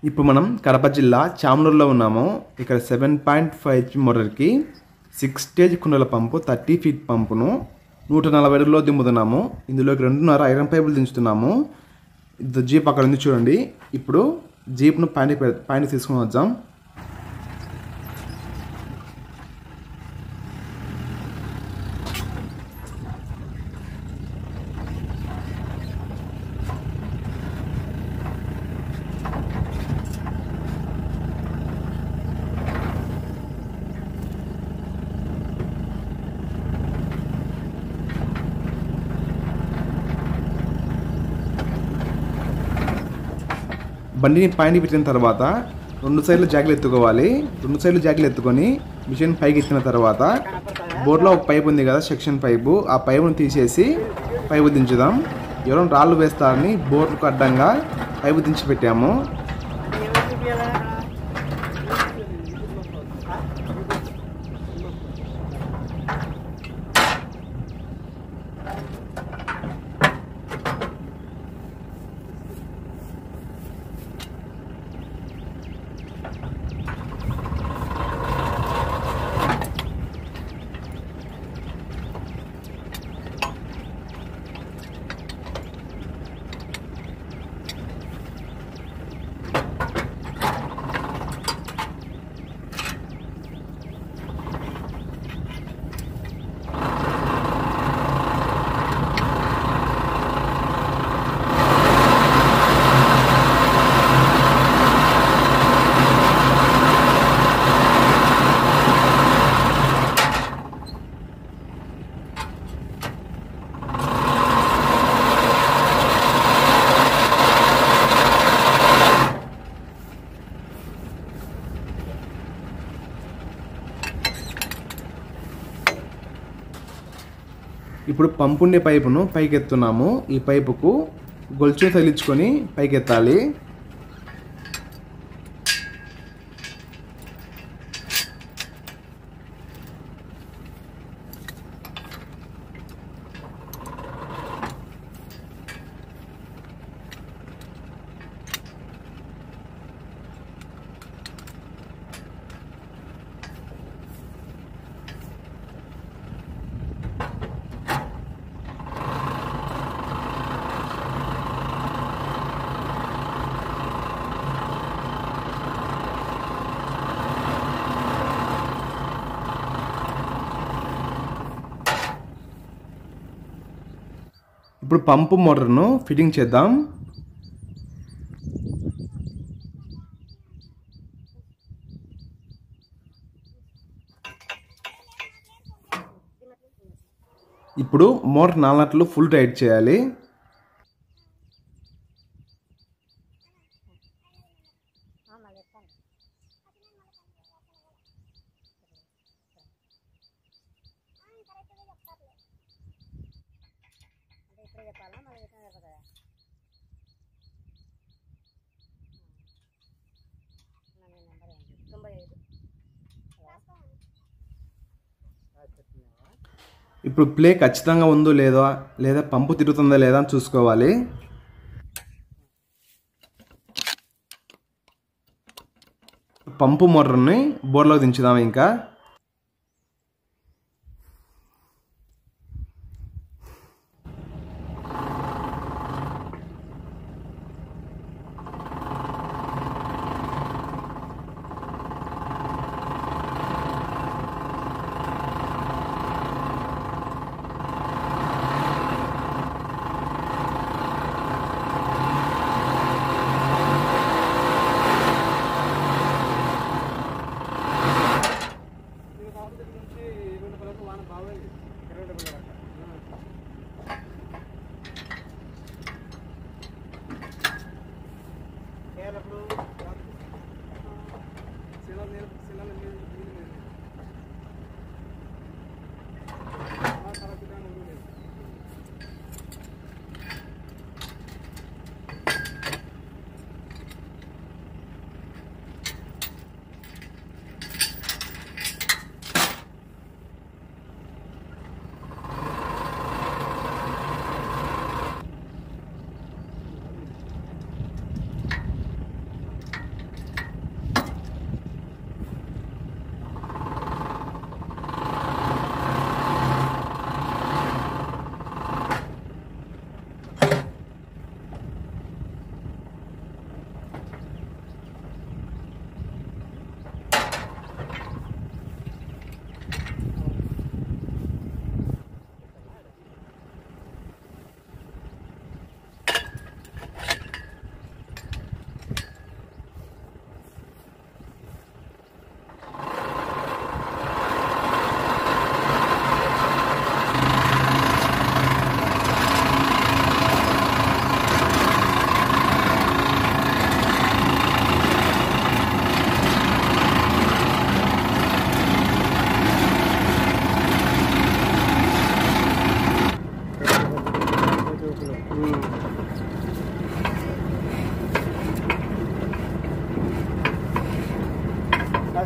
ఇప్పుడు మనం కడప జిల్లా చామనూరులో ఉన్నాము ఇక్కడ సెవెన్ పాయింట్ ఫైవ్ హెచ్పి మోటార్కి సిక్స్ స్టేజ్ కుండల పంపు థర్టీ ఫీట్ పంపును నూట నలభై అడుగులో దింపుతున్నాము ఇందులోకి రెండున్నర ఐరన్ పైపులు దించుతున్నాము ఇది జీప్ అక్కడ ఉంది చూడండి ఇప్పుడు జీప్ను పైన పైన తీసుకుని వద్దాం బండిని పైన పెట్టిన తర్వాత రెండు సైడ్లు జాకీలు ఎత్తుకోవాలి రెండు సైడ్లు జాకీలు ఎత్తుకొని మిషన్ పైకి ఎత్తిన తర్వాత బోర్లో ఒక పైప్ ఉంది కదా సెక్షన్ పైపు ఆ పైపును తీసేసి పైపు దించుదాం ఎవరైనా రాళ్ళు వేస్తారని బోర్లకు అడ్డంగా పైపు దించి పెట్టాము ఇప్పుడు పంపుండే పైపును పైకెత్తున్నాము ఈ పైపుకు గొలుచును తగిలించుకొని పైకెత్తాలి ఇప్పుడు పంపు మోటార్ను ఫిట్టింగ్ చేద్దాం ఇప్పుడు మోటార్ నాలుగు ఫుల్ టైట్ చేయాలి ఇప్పుడే చెప్పాలా మళ్ళీ చెప్పిన కదా నా నెంబర్ ఏంటి తొంభై ఐదు ఇప్పుడు ప్లే ఖచ్చితంగా ఉందో లేదో లేదా పంపు తిరుగుతుందా లేదా అని చూసుకోవాలి పంపు మోటార్ని బోర్లోకి దించుదాం ఇంకా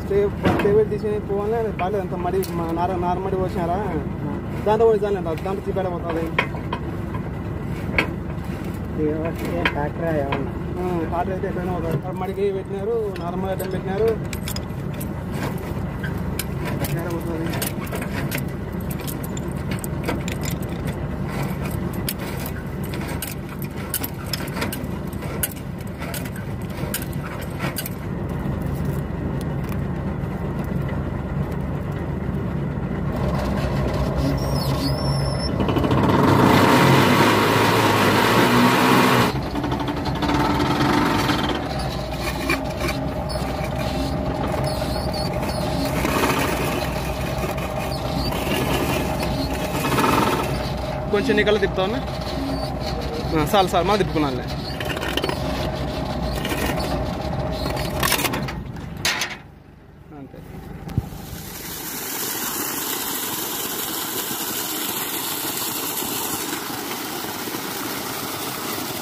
స్టే స్టే పెట్టి తీసుకుని పోవాలి బాగాలేదు అంత మడి మా నార నారమడి పోసినారా దాంట్లో కూడా చాలండి దాంట్లో తీపేడ పోతుంది ట్రాక్టర్ ఏమన్నా కాటర్ అయితే ఎక్కడైనా పోతుంది అక్కడ మడికి పెట్టినారు నార్మల్ ఐటమ్ పెట్టినారు ఎక్కడ పోతుంది కొంచెం నీకల్లా తిప్పుతావన్నా చాలు సార్ మళ్ళీ తిప్పుకున్నానులే అంతే